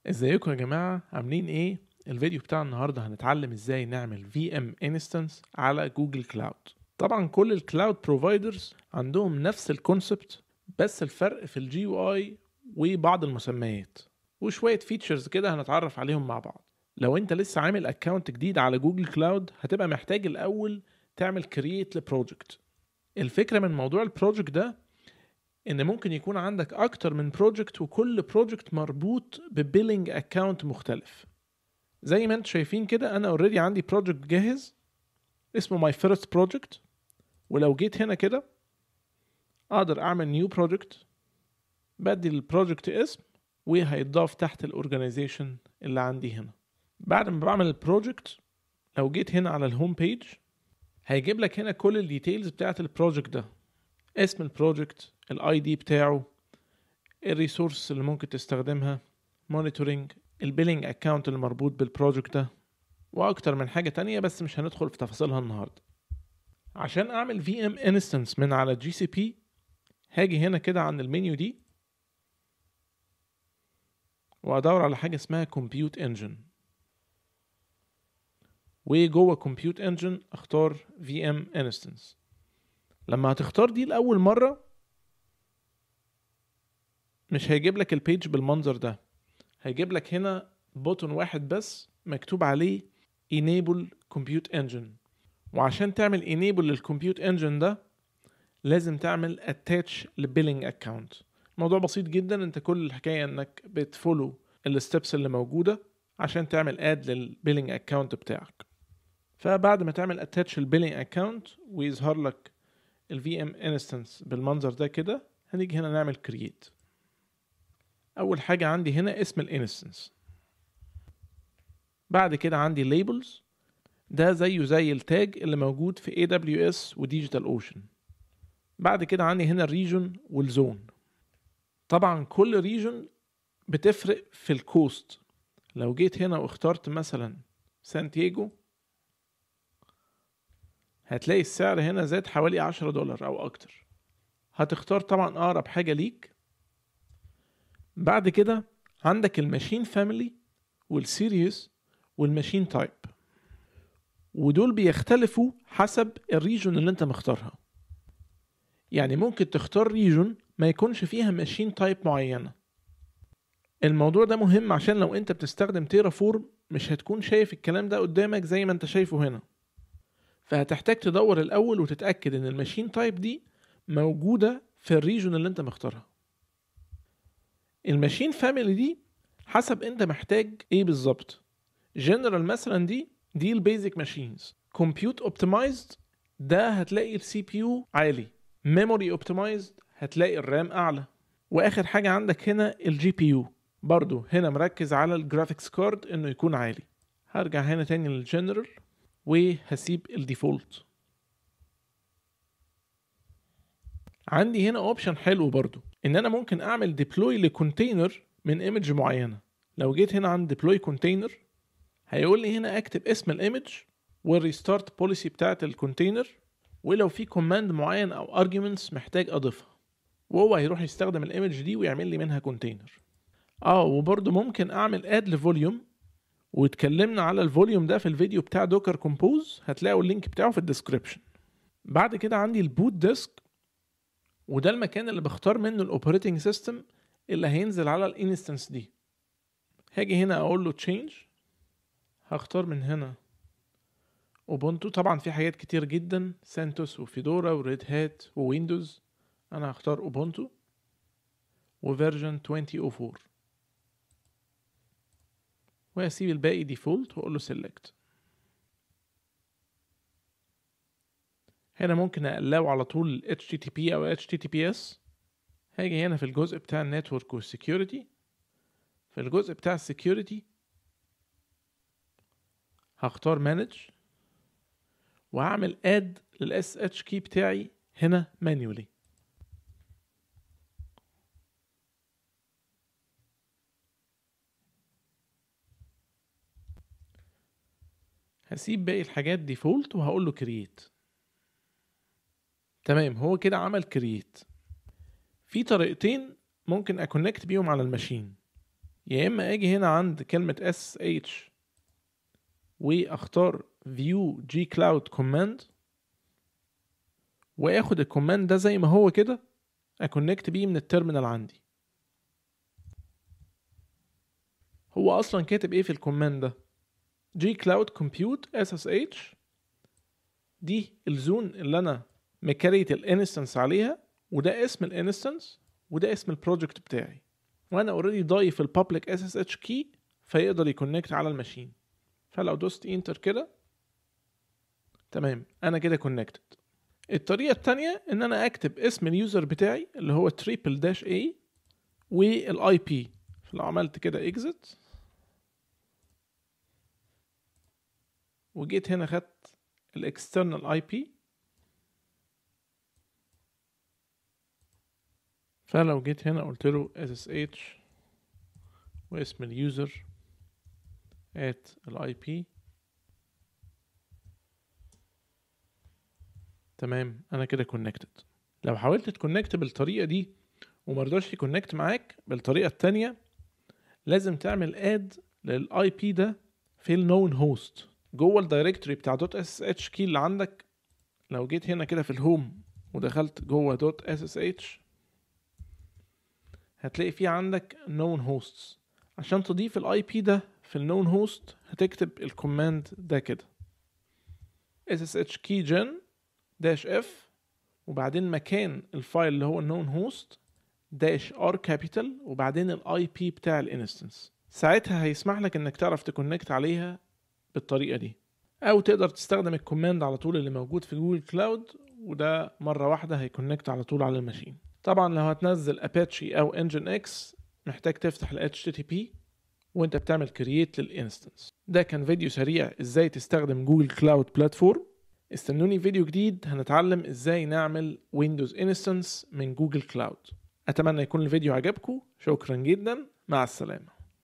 ازيكم يا جماعة عاملين ايه؟ الفيديو بتاع النهاردة هنتعلم ازاي نعمل VM instance على جوجل كلاود طبعا كل الكلاود بروفايدرز عندهم نفس الكونسبت بس الفرق في الجي يو اي وبعض المسميات وشوية فيتشرز كده هنتعرف عليهم مع بعض لو انت لسه عامل اكونت جديد على جوجل كلاود هتبقى محتاج الاول تعمل كرييت لبروجكت الفكرة من موضوع البروجكت ده ان ممكن يكون عندك اكتر من بروجكت وكل بروجكت مربوط ببيلينج اكاونت مختلف زي ما انتم شايفين كده انا اوريدي عندي بروجكت جاهز اسمه ماي فيرست بروجكت ولو جيت هنا كده اقدر اعمل نيو بروجكت بدي البروجكت اسم وهيتضاف تحت الاورجانيزيشن اللي عندي هنا بعد ما بعمل البروجكت لو جيت هنا على الهوم بيج هيجيب لك هنا كل الديتيلز بتاعت البروجكت ده اسم البروجكت الاي دي بتاعه الريسورس اللي ممكن تستخدمها مونيتورنج البيلينج اكاونت اللي مربوط بالبروجكت ده واكتر من حاجه تانية بس مش هندخل في تفاصيلها النهارده عشان اعمل في ام انستنس من على جي سي بي هاجي هنا كده عند المنيو دي وادور على حاجه اسمها كومبيوت انجن وجوه كومبيوت انجن اختار في ام انستنس لما هتختار دي لاول مره مش هيجيب لك البيج بالمنظر ده هيجيب لك هنا بوتون واحد بس مكتوب عليه enable compute engine وعشان تعمل enable للcompute engine ده لازم تعمل attach لبيلينج account الموضوع بسيط جدا انت كل الحكاية انك بتفولو الستبس اللي موجودة عشان تعمل اد للبيلينج account بتاعك فبعد ما تعمل attach البيلينج account ويظهر لك ال VM instance بالمنظر ده كده هنيجي هنا نعمل create اول حاجه عندي هنا اسم الانستنس بعد كده عندي labels ده زيه زي التاج اللي موجود في AWS وديجيتال اوشن بعد كده عندي هنا الريجن والزون طبعا كل ريجن بتفرق في الكوست لو جيت هنا واخترت مثلا سانتياجو هتلاقي السعر هنا زاد حوالي عشرة دولار او اكتر هتختار طبعا اقرب حاجه ليك بعد كده عندك الماشين فاميلي والسيريس والماشين تايب ودول بيختلفوا حسب الريجون اللي انت مختارها يعني ممكن تختار ريجون ما يكونش فيها ماشين تايب معينة الموضوع ده مهم عشان لو انت بتستخدم تيرا فورم مش هتكون شايف الكلام ده قدامك زي ما انت شايفه هنا فهتحتاج تدور الاول وتتأكد ان الماشين تايب دي موجودة في الريجون اللي انت مختارها الماشين فاميلي دي حسب انت محتاج ايه بالظبط جنرال مثلا دي دي البيزك ماشينز كومبيوت اوبتمايزد ده هتلاقي السي بي يو عالي ميموري اوبتمايزد هتلاقي الرام اعلى واخر حاجه عندك هنا الجي بي يو برضو هنا مركز على الجرافيكس كارد انه يكون عالي هرجع هنا تاني للجنرال وهسيب الديفولت عندي هنا اوبشن حلو برضو ان انا ممكن اعمل ديبلوي لكونتينر من ايمج معينه لو جيت هنا عند ديبلوي كونتينر هيقول لي هنا اكتب اسم الايمج والريستارت بوليسي بتاعت الكونتينر ولو في كوماند معين او ارجيومنتس محتاج اضيفها وهو هيروح يستخدم الايمج دي ويعمل لي منها كونتينر اه وبرضه ممكن اعمل اد لفوليوم واتكلمنا على الفوليوم ده في الفيديو بتاع دوكر كومبوز هتلاقوا اللينك بتاعه في الديسكريبشن بعد كده عندي البوت ديسك وده المكان اللي بختار منه الاوبريتنج سيستم اللي هينزل على الانستنس دي هاجي هنا اقول له تشينج هختار من هنا اوبونتو طبعا في حاجات كتير جدا سانتوس وفيدورا وريد هات وويندوز انا هختار اوبونتو وفيرجن 2004 وهسيب الباقي ديفولت واقول له سيلكت هنا ممكن اقلعه على طول HTTP او HTTPS هاجي هنا في الجزء بتاع النتورك والسكيورتي في الجزء بتاع السكيورتي هختار مانج وهعمل اد للاس اتش كي بتاعي هنا مانيولي هسيب باقي الحاجات ديفولت وهقول له كرييت تمام هو كده عمل كرييت في طريقتين ممكن اكونكت بيهم على الماشين يا اما اجي هنا عند كلمة SSH واختار view g cloud command واخد الكوماند ده زي ما هو كده اكونكت بيه من التيرمينال عندي هو اصلا كاتب ايه في الكوماند ده g cloud compute ssh دي الزون اللي انا مكريت الانستنس عليها وده اسم الانستنس وده اسم البروجكت بتاعي وانا اوريدي ضايف البابليك اس اس اتش كي فيقدر يكونكت على الماشين فلو دوست انتر كده تمام انا كده كونكتد الطريقه التانية ان انا اكتب اسم اليوزر بتاعي اللي هو تريبل داش اي والاي بي فلو عملت كده اكزit وجيت هنا خدت الاكسترنال اي بي فلو جيت هنا قلت له ssh واسم اليوزر at الاي بي تمام انا كده كونكتد لو حاولت تكونكت بالطريقه دي ومرضاش يكونكت معاك بالطريقه التانية لازم تعمل اد للاي بي ده في النون هوست جوه الدايركتوري بتاع دوت اس اتش كي اللي عندك لو جيت هنا كده في الهوم ودخلت جوه دوت اس اس اتش هتلاقي في عندك known hosts عشان تضيف الاي بي ده في النون هوست هتكتب الكوماند ده كده ssh key gen dash f وبعدين مكان الفايل اللي هو النون هوست داش ار كابيتال وبعدين الاي بي بتاع الانستنس ساعتها هيسمح لك انك تعرف تكونكت عليها بالطريقه دي او تقدر تستخدم الكوماند على طول اللي موجود في جوجل كلاود وده مره واحده هيكونكت على طول على الماشين طبعا لو هتنزل اباتشي او انجن اكس محتاج تفتح ال HTTP وانت بتعمل كرييت للانستنس ده كان فيديو سريع ازاي تستخدم جوجل كلاود بلاتفورم استنوني فيديو جديد هنتعلم ازاي نعمل ويندوز انستنس من جوجل كلاود اتمنى يكون الفيديو عجبكم شكرا جدا مع السلامه